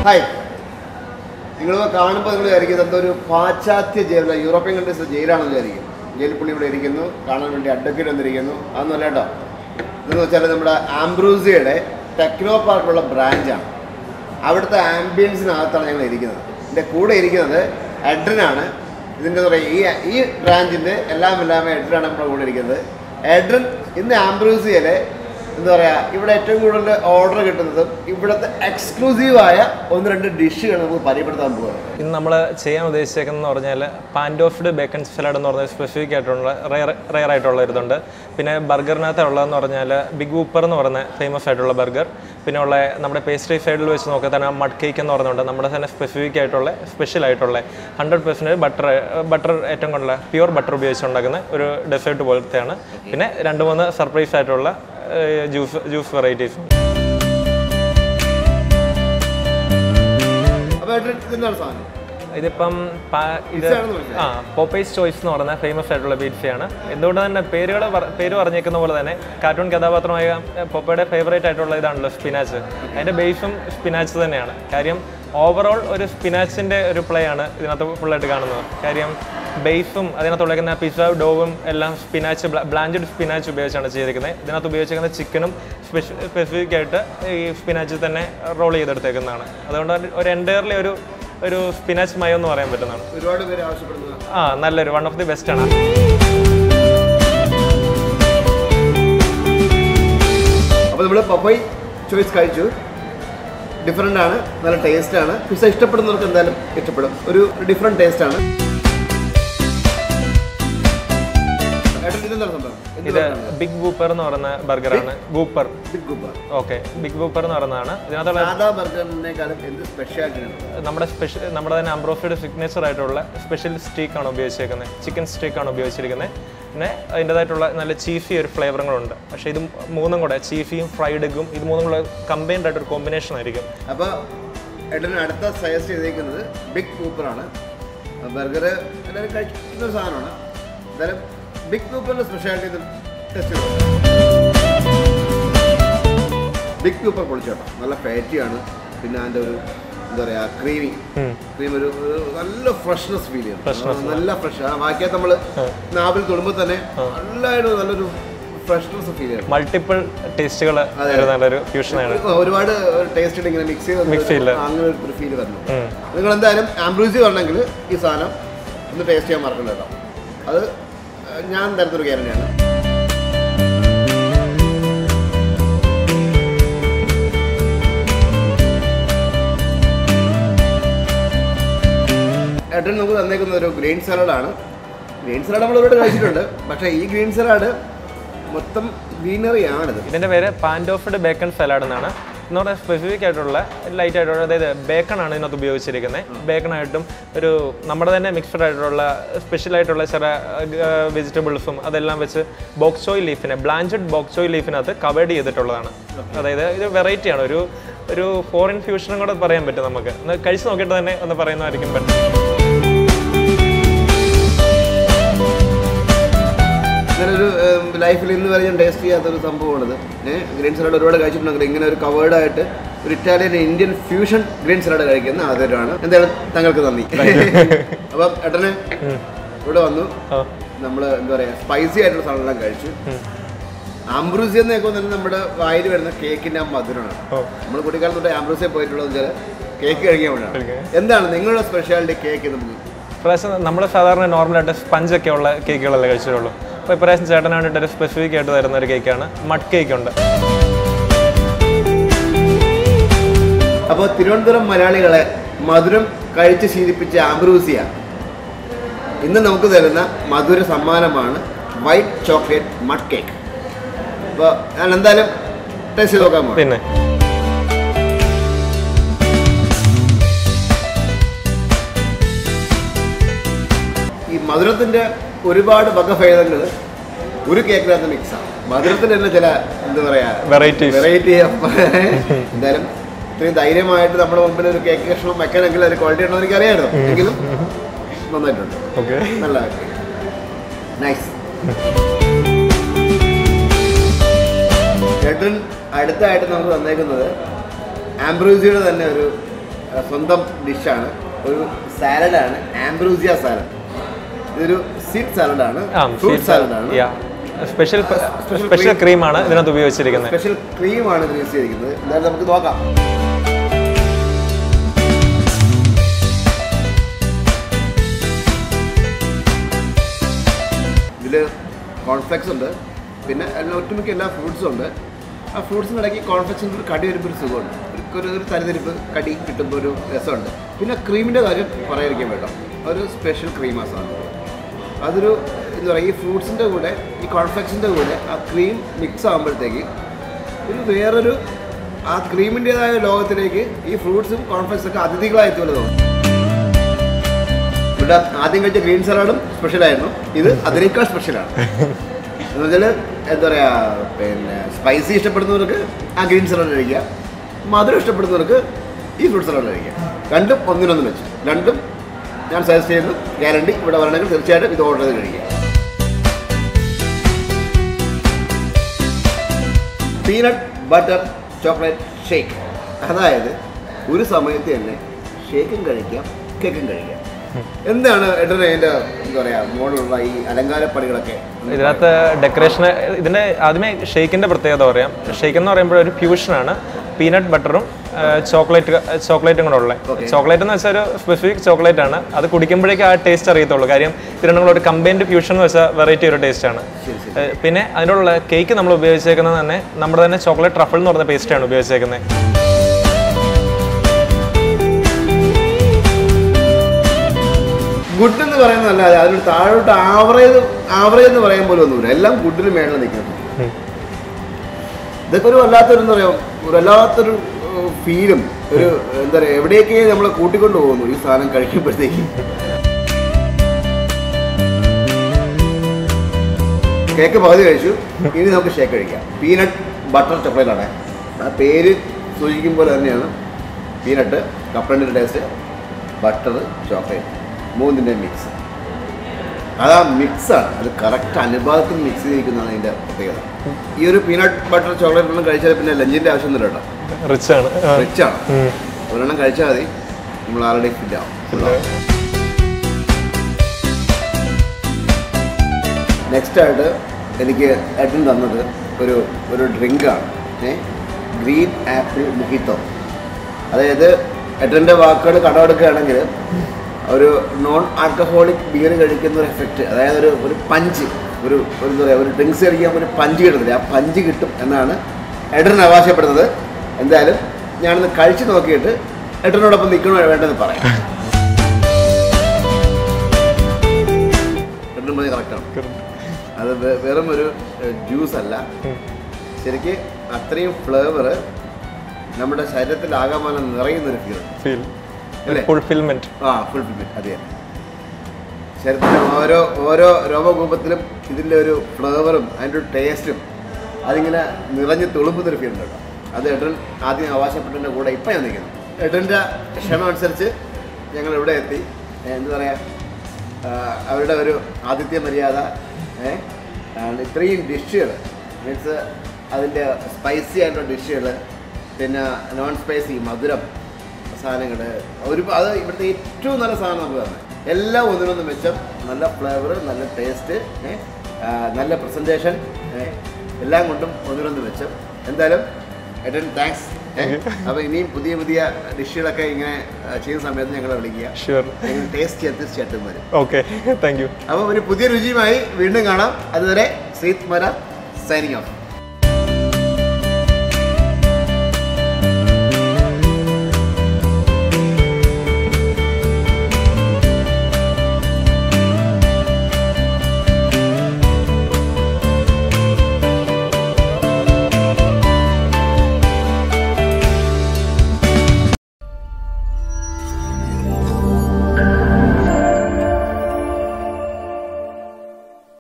Hi നിങ്ങൾ കാണുമ്പോൾ നിങ്ങൾ വിചാരിക്കും എന്തോ ഒരു പാശ്ചാത്യ ജയിൽ യൂറോപ്യൻ കൺട്രീസ് ജയിലാണെന്ന് വിചാരിക്കും ജയിൽ പുള്ളി ഇവിടെ ഇരിക്കുന്നു കാണാൻ വേണ്ടി അഡ്വക്കേറ്റ് വന്നിരിക്കുന്നു അതൊന്നുമല്ല കേട്ടോ ഇതെന്ന് വെച്ചാൽ നമ്മുടെ ആംബ്രൂസിയുടെ ടെക്നോ പാർക്കിലുള്ള ബ്രാഞ്ചാണ് അവിടുത്തെ ആംബിയൻസിനകത്താണ് ഞങ്ങൾ ഇരിക്കുന്നത് എൻ്റെ കൂടെ ഇരിക്കുന്നത് എഡ്രനാണ് ഇതിൻ്റെ പറയുക ഈ ഈ ബ്രാഞ്ചിൻ്റെ എല്ലാം എല്ലാമേ എഡ്രനാണ് നമ്മുടെ കൂടെ ഇരിക്കുന്നത് എഡ്രൻ ഇന്ന് ആംബ്രൂസിയയിലെ എന്താ പറയുക ഇവിടെ ഏറ്റവും കൂടുതൽ ഓർഡർ കിട്ടുന്നതും ഇവിടുത്തെ എക്സ്ക്ലൂസീവായ ഒന്ന് രണ്ട് ഡിഷുകൾ നമുക്ക് പരിചയപ്പെടുത്താൻ പോവുകയാണ് ഇന്ന് നമ്മൾ ചെയ്യാൻ ഉദ്ദേശിച്ചേക്കുന്നതെന്ന് പറഞ്ഞാൽ പാൻഡോഫ്ഡ് ബേക്കൺ സലാഡ് എന്ന് പറഞ്ഞ സ്പെസിഫിക് ആയിട്ടുള്ള റയർ റയർ ആയിട്ടുള്ള ഇതുണ്ട് പിന്നെ ബർഗറിനകത്ത് ഉള്ളതെന്ന് പറഞ്ഞാൽ ബിഗ് ഊപ്പർ എന്ന് പറയുന്ന ഫേമസ് ആയിട്ടുള്ള ബർഗർ പിന്നെ ഉള്ള നമ്മുടെ പേസ്ട്രി സൈഡിൽ വെച്ച് നോക്കിയാൽ തന്നെ മഡ് കേക്ക് എന്ന് പറയുന്നുണ്ട് നമ്മുടെ തന്നെ സ്പെസിഫിക് ആയിട്ടുള്ള സ്പെഷ്യൽ ആയിട്ടുള്ള ഹൺഡ്രഡ് പെർസെൻറ്റ് ബട്ടർ ബട്ടർ ഏറ്റവും കൂടുതൽ പ്യുവർ ബട്ടർ ഉപയോഗിച്ചുണ്ടാക്കുന്ന ഒരു ഡെസേർട്ട് പോലത്തെയാണ് പിന്നെ രണ്ട് മൂന്ന് സർപ്രൈസ് ആയിട്ടുള്ള ജ്യൂസ് ജ്യൂസ് വെറൈറ്റീസും അപ്പോൾ എഡ്രൻ ഇതെന്താണ് സാധനം ഇതിപ്പം പ- ഇത് പിസ്സയാണെന്ന് മനസ്സിലായി. ആ പോപ്പൈസ് ചോയ്സ് എന്ന് പറയുന്ന ഫേമസ് ആയിട്ടുള്ള പിzzയാണ് എന്തുകൊണ്ട് തന്നെ പേരുകൾ പേര് പറഞ്ഞേക്കുന്ന പോലെ തന്നെ കാർട്ടൂൺ കഥാപാത്രമായ പോപ്പയുടെ ഫേവറേറ്റ് ആയിട്ടുള്ള ഇതാണല്ലോ സ്പിനാച്ച് അതിന്റെ ബേസും സ്പിനാച്ച് തന്നെയാണ് കാര്യം ഓവറോൾ ഒരു സ്പിനാച്ചിന്റെ ഒരു പ്ലേ ആണ് ഇതിനകത്ത് ഫുള്ളായിട്ട് കാണുന്നത് കാര്യം ബേസും അതിനകത്തുള്ളേക്കുന്ന പിസ്സ ഡോവും എല്ലാം സ്പിനാച്ച് ബ്ലാഞ്ചഡ് സ്പിനാച്ച് ഉപയോഗിച്ചാണ് ചെയ്തിരിക്കുന്നത് ഇതിനകത്ത് ഉപയോഗിച്ചിരിക്കുന്ന ചിക്കനും സ്പെസിഫിക് ആയിട്ട് ഈ സ്പിനാച്ചിൽ തന്നെ റോൾ ചെയ്തെടുത്തേക്കുന്നതാണ് അതുകൊണ്ട് ഒരു എൻറ്റയർലി ഒരു ഒരു സ്പിനാച്ച് മയോ എന്ന് പറയാൻ പറ്റുന്നതാണ് ഒരുപാട് പേര് ആവശ്യപ്പെടുന്നത് ആ നല്ലൊരു വൺ ഓഫ് ദി ബെസ്റ്റ് ആണ് അപ്പോൾ നമ്മൾ പപ്പൈ ചോയ്സ് കഴിച്ചു ഡിഫറെൻ്റ് ആണ് നല്ല ടേസ്റ്റ് ആണ് പിസ്സ ഇഷ്ടപ്പെടുന്നവർക്ക് എന്തായാലും ഇഷ്ടപ്പെടും ഒരു ഡിഫറെൻറ്റ് ടേസ്റ്റ് ആണ് ഏട്ടൻ ഇതെന്താണ് സംഭവം ഇത് ബിഗ് ബൂപ്പർ എന്ന് പറയുന്ന ബർഗറാണ് ബൂപ്പർ ബിഗ് ഗുപ്പ ഓക്കെ ബിഗ് ബൂപ്പർ എന്ന് പറയുന്നതാണ് ഇതിനകത്തുള്ള സാധാ ബർഗറിനേക്കാളും എന്ത് സ്പെഷ്യാലിറ്റി ഉണ്ട് നമ്മുടെ സ്പെഷ്യൽ നമ്മുടെ തന്നെ അംബ്രോഫിയുടെ സിഗ്നേച്ചർ ആയിട്ടുള്ള സ്പെഷ്യൽ സ്റ്റീക്കാണ് ഉപയോഗിച്ചിരിക്കുന്നത് ചിക്കൻ സ്റ്റീക്കാണ് ഉപയോഗിച്ചിരിക്കുന്നത് പിന്നെ അതിൻ്റെതായിട്ടുള്ള നല്ല ചീഫി ഒരു ഫ്ലേവറും കൂടെ ഉണ്ട് പക്ഷേ ഇത് മൂന്നും കൂടെ ചീഫിയും ഫ്രൈഡ് എഗും ഇത് മൂന്നും കൂടെ കമ്പൈൻഡ് ആയിട്ടൊരു കോമ്പിനേഷൻ ആയിരിക്കും അപ്പോൾ ഏട്ടന് അടുത്ത സജസ്റ്റ് ചെയ്തേക്കുന്നത് ബിഗ് കൂപ്പറാണ് ബർഗർ എല്ലാവരും കഴിക്കുന്ന ഒരു സാധനമാണ് എന്തായാലും ബിഗ് കൂപ്പറിൻ്റെ സ്പെഷ്യാലിറ്റി ഇത് ടെസ്റ്റ് ചെയ്തു ബിഗ് കൂപ്പർ പൊളിച്ചോട്ടോ നല്ല ഫാറ്റിയാണ് പിന്നെ അതിൻ്റെ ഒരു എന്താ പറയുക ക്രീമി ക്രീം ഒരു ഒരു നല്ല ഫ്രഷ്നെസ് ഫീൽ ചെയ്യും നല്ല ഫ്രഷ് ബാക്കിയത് നമ്മൾ നാവിൽ തൊടുമ്പോൾ തന്നെ നല്ലതായിട്ട് നല്ലൊരു ഫ്രഷ്നെസ് ഫീൽ ചെയ്യും മൾട്ടിപ്പിൾ ടേസ്റ്റുകൾ ഒരു നല്ലൊരു ഫ്യൂഷനാണ് ഒരുപാട് ടേസ്റ്റ് ഉണ്ട് ഇങ്ങനെ മിക്സ് ചെയ്ത് Mix ചെയ്യില്ല. അങ്ങനെ ഒരു ഫീൽ വരുന്നു നിങ്ങൾ എന്തായാലും ആംബ്രൂസി ഉണ്ടെങ്കിൽ ഈ സാധനം ഒന്ന് ടേസ്റ്റ് ചെയ്യാൻ മറക്കണ്ട കേട്ടോ അത് ഏഹ്, ഞാൻ തരുന്നൊരു ഗ്യാരണ്ടിയാണ് ഏട്ടൻ നമുക്ക് തന്നേക്കുന്ന ഒരു ഗ്രീൻ സലാഡാണ് ഗ്രീൻ സലാഡ് നമ്മൾ ഒരുപാട് കഴിച്ചിട്ടുണ്ട് പക്ഷേ ഈ ഗ്രീൻ സലാഡ് മൊത്തം ഗ്രീനറി ആണിത് ഇതിന്റെ പേര് പാൻഡോഫ്ഡ് ബേക്കൺ സലാഡ് എന്നാണ് എന്ന് പറഞ്ഞാൽ സ്പെസിഫിക് ആയിട്ടുള്ള ലൈറ്റ് ആയിട്ടുള്ള അതായത് ബേക്കൺ ആണ് ഇതിനകത്ത് ഉപയോഗിച്ചിരിക്കുന്നത് ബേക്കൺ ആയിട്ടും ഒരു നമ്മുടെ തന്നെ മിക്സ്ഡ് ആയിട്ടുള്ള സ്പെഷ്യൽ ആയിട്ടുള്ള ചില വെജിറ്റബിൾസും അതെല്ലാം വെച്ച് ബോക്സോയ് ലീഫിനെ ബ്ലാഞ്ചഡ് ബോക്സോയ് ലീഫിനകത്ത് കവേർഡ് ചെയ്തിട്ടുള്ളതാണ് അതായത് ഇത് വെറൈറ്റി ആണ് ഒരു ഒരു ഫോറിൻ ഫ്യൂഷനും കൂടെ പറയാൻ പറ്റും നമുക്ക് ഒന്ന് കഴിച്ച് നോക്കിയിട്ട് തന്നെ ഒന്ന് പറയുന്നതായിരിക്കും പറ്റും ഇങ്ങനെ ഒരു ലൈഫിൽ ഇന്ന് വരെ ഞാൻ ടേസ്റ്റ് ചെയ്യാത്ത ഒരു സംഭവമാണിത് ഏഹ് ഗ്രീൻ സലാഡ് ഒരുപാട് കഴിച്ചിട്ടുണ്ടെങ്കിൽ ഇങ്ങനെ ഒരു കവേർഡ് ആയിട്ട് ഒരു Italian Indian fusion green salad കഴിക്കുന്ന ആദ്യമായിട്ടാണ് എന്തായാലും താങ്കൾക്ക് നന്ദി അപ്പം ഏട്ടനെ ഇവിടെ വന്നു ആ. നമ്മൾ എന്താ പറയുക സ്പൈസി ആയിട്ടുള്ള സാധനങ്ങളെല്ലാം കഴിച്ചു ആംബ്രൂസി എന്നൊക്കെ വന്നിട്ട് നമ്മുടെ വായിൽ വരുന്ന കേക്കിൻ്റെ ആ മധുരമാണ് ഓ. നമ്മൾ കുട്ടിക്കാലം തൊട്ട് ആംബ്രൂസിയെ പോയിട്ടുള്ളത് വെച്ചാൽ കേക്ക് കഴിക്കാൻ വേണ്ടിയാണ് കഴിക്കാൻ. എന്താണ് നിങ്ങളുടെ സ്പെഷ്യാലിറ്റി കേക്ക് നമുക്ക് ഇപ്രാവശ്യം നമ്മൾ സാധാരണ നോർമലായിട്ട് സ്പഞ്ചൊക്കെ ഉള്ള കേക്കുകളല്ലേ കഴിച്ചിട്ടുള്ളൂ അപ്പോൾ ഇപ്രാവശ്യം ചേട്ടനായിട്ട് ഒരു സ്പെസിഫിക് ആയിട്ട് തരുന്ന ഒരു കേക്കാണ് മഡ് കേക്ക് ഉണ്ട് അപ്പോൾ തിരുവനന്തപുരം മലയാളികളെ മധുരം കഴിച്ച് ശീലിപ്പിച്ച ആംബ്രൂസിയ ഇന്ന് നമുക്ക് തരുന്ന മധുര സമ്മാനമാണ് വൈറ്റ് ചോക്ലേറ്റ് മഡ് കേക്ക് അപ്പോൾ ഞാൻ എന്തായാലും ടേസ്റ്റ് ചെയ്ത് നോക്കാൻ പോകാം പിന്നെ ഈ മധുരത്തിൻ്റെ ഒരുപാട് വകഭേദങ്ങൾ ഒരു കേക്കിനകത്ത് മിക്സാണ് മധുരത്തിന് തന്നെ ചില എന്താ പറയുക വെറൈറ്റീസ് വെറൈറ്റി എന്തായാലും ഇത്രയും ധൈര്യമായിട്ട് നമ്മുടെ മുമ്പിൽ ഒരു കേക്ക് കഷ്ണം വെക്കണമെങ്കിൽ ഒരു ക്വാളിറ്റി ഉണ്ടോ എനിക്ക് അറിയാമായിരുന്നു എങ്കിലും നന്നായിട്ടുണ്ട് ഓക്കെ നല്ല നൈസ് ചേട്ടൻ അടുത്തായിട്ട് നമുക്ക് തന്നേക്കുന്നത് ആംബ്രൂസിയുടെ തന്നെ ഒരു ആ, സ്വന്തം ഡിഷാണ് ഒരു സാലഡാണ് ആംബ്രൂസിയ സാലഡ് ഇതൊരു സീഡ് സാലഡാണ് ഫ്രൂട്ട് സാലഡാണ് സ്പെഷ്യൽ സ്പെഷ്യൽ ക്രീമാണ് ഇതിനകത്ത് ഉപയോഗിച്ചിരിക്കുന്നത് സ്പെഷ്യൽ ക്രീമാണ് ഇത് യൂസ് ചെയ്തിരിക്കുന്നത് എന്തായാലും നമുക്ക് നോക്കാം ഇതിൽ കോൺഫ്ലെക്സ് ഉണ്ട് പിന്നെ അതിൽ ഒട്ടുമിക്ക എല്ലാ ഫ്രൂട്ട്സും ഉണ്ട് ആ ഫ്രൂട്ട്സിന് ഇടയ്ക്ക് കോൺഫ്ലെക്സിൻ്റെ ഒരു കടി വരുമ്പോൾ ഒരു സുഖമുണ്ട് ഒരു- ഒരു ഒരു തരിതരിപ്പ് കടി കിട്ടുമ്പോൾ ഒരു രസമുണ്ട് പിന്നെ ക്രീമിൻ്റെ കാര്യം പറയാതിരിക്കാൻ വേണ്ട ഒരു സ്പെഷ്യൽ ക്രീം ആ സാധനം അതൊരു എന്താ പറയുക ഈ ഫ്രൂട്ട്സിൻ്റെ കൂടെ ഈ കോൺഫ്ലെക്സിൻ്റെ കൂടെ ആ ക്രീം മിക്സ് ആകുമ്പോഴത്തേക്ക് ഒരു വേറൊരു ആ ക്രീമിൻ്റെതായ ലോകത്തിലേക്ക് ഈ ഫ്രൂട്ട്സും കോൺഫ്ലെക്സും ഒക്കെ അതിഥികളായി എത്തുമല്ലോ തോന്നുന്നു ഇവിടെ ആദ്യം കഴിച്ച ഗ്രീൻ സലാഡും സ്പെഷ്യലായിരുന്നു ഇത് അതിനേക്കാൾ സ്പെഷ്യലാണ് എന്ന് വെച്ചാൽ എന്താ പറയുക പിന്നെ സ്പൈസി ഇഷ്ടപ്പെടുന്നവർക്ക് ആ ഗ്രീൻ സലാഡ് കഴിക്കുക മധുരം ഇഷ്ടപ്പെടുന്നവർക്ക് ഈ ഫ്രൂട്ട് സലാഡ് കഴിക്കുക രണ്ടും ഒന്നിനൊന്നും വെച്ച് രണ്ടും ഞാൻ സജസ്റ്റ് ചെയ്യുന്നു ഗ്യാരണ്ടി ഇവിടെ വരണമെങ്കിൽ തീർച്ചയായിട്ടും ഇത് ഓർഡർ ചെയ്ത് കഴിക്കുക പീനട്ട് ബട്ടർ ചോക്ലേറ്റ് ഷേക്ക് അതായത് ഒരു സമയത്ത് തന്നെ ഷേക്കും കഴിക്കാം കേക്കും കഴിക്കാം എന്താണ് ഏട്ടന് അതിൻ്റെ എന്താ പറയുക മോളിലുള്ള ഈ അലങ്കാരപ്പണികളൊക്കെ ഇതിനകത്ത് ഡെക്കറേഷൻ ഇതിന്റെ ആദ്യമേ ഷേക്കിന്റെ പ്രത്യേകത പറയാം ഷേക്ക് എന്ന് പറയുമ്പോൾ ഒരു ഫ്യൂഷനാണ് പീനട്ട് ബട്ടറും ചോക്ലേറ്റ് ചോക്ലേറ്റും കൂടെ ഉള്ളത് Okay. ചോക്ലേറ്റ് എന്ന് വെച്ചാൽ ഒരു സ്പെസിഫിക് ചോക്ലേറ്റ് ആണ് അത് കുടിക്കുമ്പോഴേക്കും ആ ടേസ്റ്റ് അറിയത്തുള്ളൂ കാര്യം ഇത് രണ്ടും കൂടെ ഒരു കമ്പൈൻഡ് ഫ്യൂഷൻ എന്ന് വെച്ചാൽ വെറൈറ്റി ഒരു ടേസ്റ്റ് ആണ് ശരി ശരി ഏഹ് പിന്നെ അതിനുള്ള കേക്ക് നമ്മൾ ഉപയോഗിച്ചേക്കുന്നത് തന്നെ നമ്മുടെ തന്നെ ചോക്ലേറ്റ് ട്രഫിൾ എന്ന് പറഞ്ഞ പേസ്റ്റാണ് ഉപയോഗിച്ചേക്കുന്നത് ഗുഡ് എന്ന് പറയുന്നതല്ലാതെ അതിന് താഴോട്ട് ആവറേജ് ആവറേജ് എന്ന് പറയാൻ പോലും ഒന്നുമില്ല എല്ലാം ഗുഡിന് മേളിൽ നിൽക്കുന്നത് ഉം. ഇതൊക്കെ ഒരു വല്ലാത്തൊരു എന്താ പറയുക ഒരു വല്ലാത്തൊരു ഫീലും ഒരു എന്താ പറയുക എവിടേക്ക് നമ്മളെ കൂട്ടിക്കൊണ്ട് പോകുന്നു ഈ സാധനം കഴിക്കുമ്പോഴത്തേക്ക് കേക്ക് പകുതി കഴിച്ചു ഇനി നമുക്ക് ഷേക്ക് കഴിക്കാം പീനട്ട് ബട്ടർ ചോക്ലേറ്റ് ആണ് ആ പേര് സൂചിക്കും പോലെ തന്നെയാണ് പീനട്ട് കപ്പലണ്ടിൻ്റെ ടേസ്റ്റ് ബട്ടർ ചോക്ലേറ്റ് മൂന്നിൻ്റെ മിക്സ് അതാ മിക്സാണ് അത് കറക്റ്റ് അനുപാതത്തിൽ മിക്സ് ചെയ്തിരിക്കുന്നതാണ് അതിൻ്റെ പ്രത്യേകത ഈ ഒരു പീനട്ട് ബട്ടർ ചോക്ലേറ്റ് ഒന്നും കഴിച്ചാൽ പിന്നെ ലഞ്ചിൻ്റെ ആവശ്യമൊന്നുമില്ല കേട്ടോ റിച്ച് ആണ് ആ. റിച്ചാണ് ഉം. ഒരെണ്ണം കഴിച്ചാൽ മതി നമ്മൾ ആൾറെഡി ഫിറ്റ് ആവും നെക്സ്റ്റ് ആയിട്ട് എനിക്ക് ഏട്ടൻ തന്നത് ഒരു ഒരു ഡ്രിങ്കാണ് ഏ ഗ്രീൻ ആപ്പിൾ മുഹിത്തോ അതായത് ഏട്ടൻ്റെ വാക്കുകൾ കടമെടുക്കുകയാണെങ്കിൽ ഒരു നോൺ ആൽക്കഹോളിക് ബിയർ കഴിക്കുന്ന ഒരു എഫക്റ്റ് അതായത് ഒരു ഒരു പഞ്ച് ഒരു ഒരു എന്താ പറയുക ഒരു ഡ്രിങ്ക്സ് കഴിക്കുമ്പോൾ ഒരു പഞ്ച് കിട്ടത്തില്ല ആ പഞ്ച് കിട്ടും എന്നാണ് ഏട്ടൻ അവകാശപ്പെടുന്നത് എന്തായാലും ഞാനൊന്ന് കഴിച്ച് നോക്കിയിട്ട് ഏട്ടനോടൊപ്പം നിൽക്കണോ വേണ്ടതെന്ന് പറയാം ഏട്ടൻ മതി കറക്റ്റാണ് അത് വെ- വെറും ഒരു ജ്യൂസ് അല്ല ഉം. ശരിക്ക് അത്രയും ഫ്ലേവർ നമ്മുടെ ശരീരത്തിൽ ആകമാനം നിറയുന്ന ഒരു ഫീൽ ഫീൽ അല്ലേ? ഫുൾഫിൽമെന്റ് ആ ഫുൾഫിൽമെന്റ് അതെ ശരീരത്തിൻ്റെ ഓരോ ഓരോ രോമകൂപത്തിലും ഇതിൻ്റെ ഒരു ഫ്ലേവറും അതിൻ്റെ ഒരു ടേസ്റ്റും അതിങ്ങനെ നിറഞ്ഞ് തുളുമ്പുന്നൊരു ഫീൽ ഉണ്ട് കേട്ടോ അത് ഏട്ടൻ ആദ്യം അവകാശപ്പെട്ടതിൻ്റെ കൂടെ ഇപ്പം ഞാൻ നിൽക്കുന്നു ഏട്ടൻ്റെ ക്ഷണം അനുസരിച്ച് ഞങ്ങൾ ഇവിടെ എത്തി ഏ, എന്താ പറയുക അവരുടെ ഒരു ആതിഥ്യ മര്യാദ ഏ, ആണ് ഇത്രയും ഡിഷുകൾ മീൻസ് അതിൻ്റെ സ്പൈസി ആയിട്ടുള്ള ഡിഷുകൾ പിന്നെ നോൺ സ്പൈസി മധുരം സാധനങ്ങൾ ഒരു അത് ഇവിടുത്തെ ഏറ്റവും നല്ല സാധനം നമുക്ക് തന്നെ എല്ലാം ഒന്നിനൊന്ന് മെച്ചം നല്ല ഫ്ലേവർ നല്ല ടേസ്റ്റ് നല്ല പ്രസൻറ്റേഷൻ എല്ലാം കൊണ്ടും ഒന്നിനൊന്ന് മെച്ചം എന്തായാലും ഏട്ടൻ താങ്ക്സ് അപ്പോൾ ഇനിയും പുതിയ പുതിയ ഡിഷുകളൊക്കെ ഇങ്ങനെ ആ, ചെയ്യുന്ന സമയത്ത് ഞങ്ങളെ വിളിക്കുക ഷുവർ ഞങ്ങൾ ടേസ്റ്റ് ചെയ്ത് തീർച്ചയായിട്ടും വരും ഓക്കെ താങ്ക് യു അപ്പോൾ ഒരു പുതിയ രുചിയുമായി വീണ്ടും കാണാം അതുവരെ ശ്രീത് മര സൈനിങ് ഓഫ്